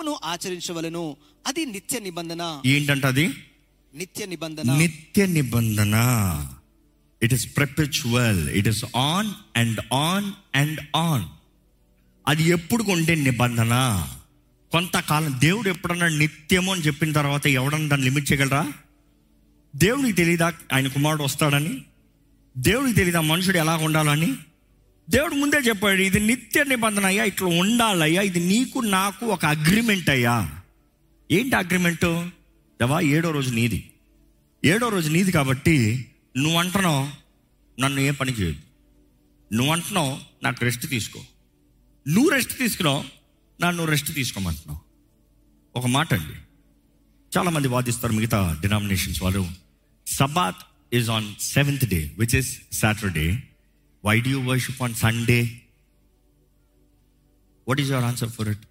దినములను ఆచరించవలను అది నిత్య నిబంధన ఏంటంట అది నిత్య నిబంధన నిత్య నిబంధన it is perpetual it is on and on and on అది ఎప్పుడు ఉండే నిబంధన కొంతకాలం దేవుడు ఎప్పుడన్నా నిత్యము అని చెప్పిన తర్వాత ఎవడన్నా దాన్ని లిమిట్ చేయగలరా దేవుడికి తెలియదా ఆయన కుమారుడు వస్తాడని దేవుడికి తెలియదా మనుషుడు ఎలా ఉండాలని దేవుడు ముందే చెప్పాడు ఇది నిత్య నిబంధన అయ్యా ఇట్లా ఉండాలయ్యా ఇది నీకు నాకు ఒక అగ్రిమెంట్ అయ్యా ఏంటి అగ్రిమెంట్ దేవా ఏడో రోజు నీది ఏడో రోజు నీది కాబట్టి నువ్వు అంటున్నావు నన్ను ఏ పని చేయదు నువ్వు అంటున్నావు నాకు రెస్ట్ తీసుకో నువ్వు రెస్ట్ తీసుకున్నావు నన్ను రెస్ట్ తీసుకోమంటున్నావు ఒక మాట అండి చాలామంది వాదిస్తారు మిగతా డినామినేషన్స్ వారు Sabbath is on seventh day which is Saturday why do you worship on Sunday what is your answer for it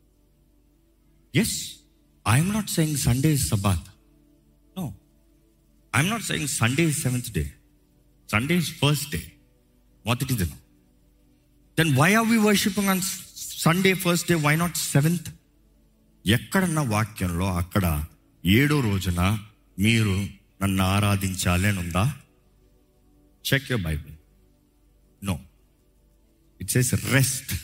yes I'm not saying Sunday is Sabbath no I'm not saying Sunday is seventh day Sunday is first day మొదటి దినం then why are we worshipping on Sunday first day why not seventh ఎక్కడన్న వాక్యంలో అక్కడ ఏడో రోజున మీరు నన్ను ఆరాధించాలి అని ఉందా check your Bible no it says rest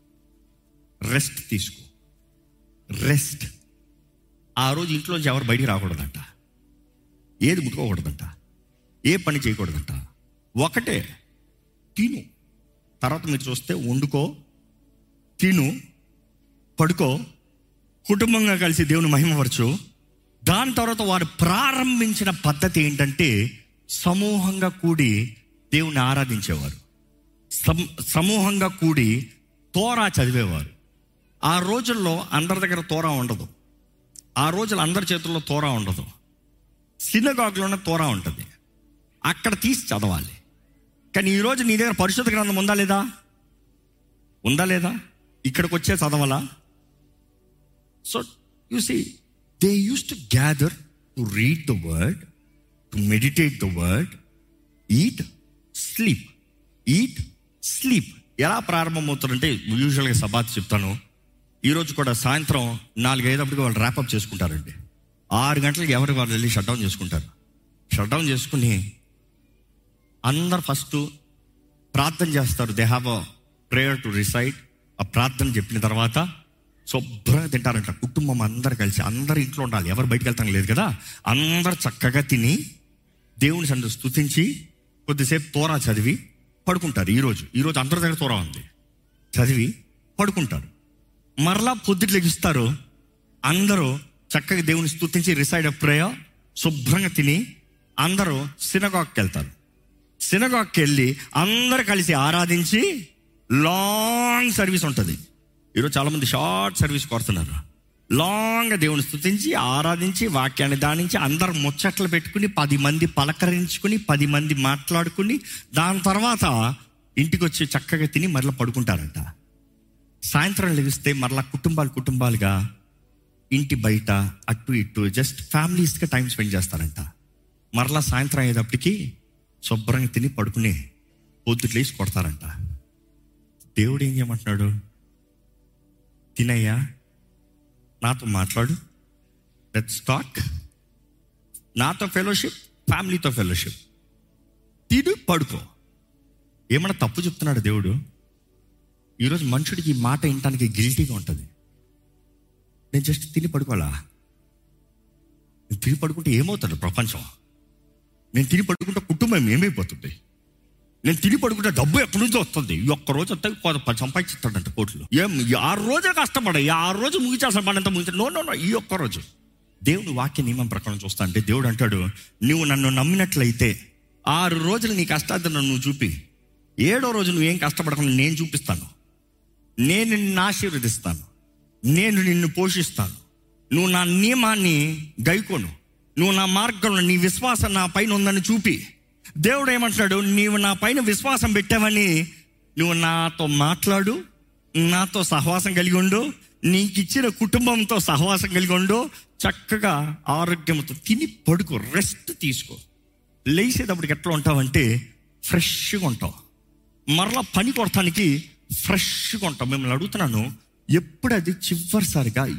rest తీసుకో రెస్ట్ ఆ రోజు ఇంట్లోంచి ఎవరు బయటికి రాకూడదంట ఏది ముట్టుకోకూడదంట ఏ పని చేయకూడదంట ఒకటే తిను తర్వాత మీరు చూస్తే వండుకో తిను పడుకో కుటుంబంగా కలిసి దేవుని మహిమపరచు దాని తర్వాత వారు ప్రారంభించిన పద్ధతి ఏంటంటే సమూహంగా కూడి దేవుని ఆరాధించేవారు సమ్- సమూహంగా కూడి తోరా చదివేవారు ఆ రోజుల్లో అందరి దగ్గర తోరా ఉండదు ఆ రోజుల్లో అందరి చేతుల్లో తోరా ఉండదు సినగాగ్లోనే తోరా ఉంటుంది అక్కడ తీసి చదవాలి కానీ ఈరోజు నీ దగ్గర పరిశుద్ధ గ్రంథం ఉందా లేదా ఉందా లేదా ఇక్కడికి వచ్చే చదవాలా so you see they use to gather to read the word to meditate the word eat sleep eat sleep ఎలా ప్రారంభమవుతారంటే యూజువల్గా సబాత్ చెప్తాను ఈరోజు కూడా సాయంత్రం నాలుగైదప్పటికి వాళ్ళు ర్యాపప్ చేసుకుంటారండి ఆరు గంటలకు ఎవరికి వాళ్ళు వెళ్ళి షట్ డౌన్ చేసుకుంటారు షట్ డౌన్ చేసుకుని అందరు ఫస్ట్ ప్రార్థన చేస్తారు they have a prayer to recite ఆ ప్రార్థన చెప్పిన తర్వాత శుభ్రంగా తింటారంట కుటుంబం అందరు కలిసి అందరు ఇంట్లో ఉండాలి ఎవరు బయటకు వెళ్తాం లేదు కదా అందరు చక్కగా తిని దేవుని సందు స్తుతించి కొద్దిసేపు తోరా చదివి పడుకుంటారు ఈరోజు ఈరోజు అందరి దగ్గర తోరా ఉంది చదివి పడుకుంటారు మరలా పొద్దుట లెగిస్తారు అందరూ చక్కగా దేవుని స్తుతించి రిసైడ్ ఆఫ్ ప్రేయర్ శుభ్రంగా తిని అందరూ సినగాక్కి వెళ్తారు సినగాక్కి వెళ్ళి అందరు కలిసి ఆరాధించి లాంగ్ సర్వీస్ ఉంటుంది ఈరోజు చాలామంది షార్ట్ సర్వీస్ కోరుతున్నారు లాంగ్ దేవుని స్తుతించి ఆరాధించి వాక్యాన్ని దానించి అందరు ముచ్చట్లు పెట్టుకుని పది మంది పలకరించుకుని పది మంది మాట్లాడుకుని దాని తర్వాత ఇంటికి వచ్చి చక్కగా తిని మరలా పడుకుంటారంట సాయంత్రం లెగిస్తే మరలా కుటుంబాలు కుటుంబాలుగా ఇంటి బయట అటు ఇటు జస్ట్ ఫ్యామిలీస్గా టైం స్పెండ్ చేస్తారంట మరలా సాయంత్రం అయ్యేటప్పటికి శుభ్రంగా తిని పడుకుని పొద్దుట్లు వేసి కొడతారంట దేవుడు ఏం చేయమంటున్నాడు తినయ్యా నాతో మాట్లాడు లెట్స్ టాక్ నాతో ఫెలోషిప్ ఫ్యామిలీతో ఫెలోషిప్ తిను పడుకో ఏమన్నా తప్పు చెప్తున్నాడు దేవుడు ఈరోజు మనుషుడికి ఈ మాట వినటానికి గిల్టీగా ఉంటుంది నేను జస్ట్ తిని పడుకోవాలా నేను తిని పడుకుంటే ఏమవుతుంది ప్రపంచం నేను తిని పడుకుంటే కుటుంబం ఏమైపోతుంది నేను తిని పడుకుంటే డబ్బు ఎక్కడి నుంచి వస్తుంది ఈ ఒక్క రోజు వస్తే కొ- సంపాదిస్తాడంట కోట్లు ఏం ఈ ఆరు రోజే కష్టపడ ఈ ఆరు రోజు ముగిచేసిన పనంతా ముగించా నో నో నో ఈ ఒక్క రోజు దేవుని వాక్య నియమం ప్రకారం చూస్తా అంటే దేవుడు అంటాడు నువ్వు నన్ను నమ్మినట్లయితే ఆరు రోజులు నీ కష్టార్థను నువ్వు చూపి ఏడో రోజు నువ్వేం కష్టపడకుండా నేను చూపిస్తాను నేను నిన్ను ఆశీర్వదిస్తాను నేను నిన్ను పోషిస్తాను నువ్వు నా నియమాన్ని గైకోను నువ్వు నా మార్గంలో నీ విశ్వాసం నా పైన ఉందని చూపి దేవుడు ఏమంటున్నాడు నీవు నా పైన విశ్వాసం పెట్టావని నువ్వు నాతో మాట్లాడు నాతో సహవాసం కలిగి ఉండు నీకు ఇచ్చిన కుటుంబంతో సహవాసం కలిగి ఉండు చక్కగా ఆరోగ్యంతో తిని పడుకో రెస్ట్ తీసుకో లేచేటప్పటికి ఎట్లా ఉంటావంటే ఫ్రెష్గా ఉంటావు మరలా పని కొడటానికి ఫ్రెష్గా ఉంటాం మిమ్మల్ని అడుగుతున్నాను ఎప్పుడు అది చివరిసారిగా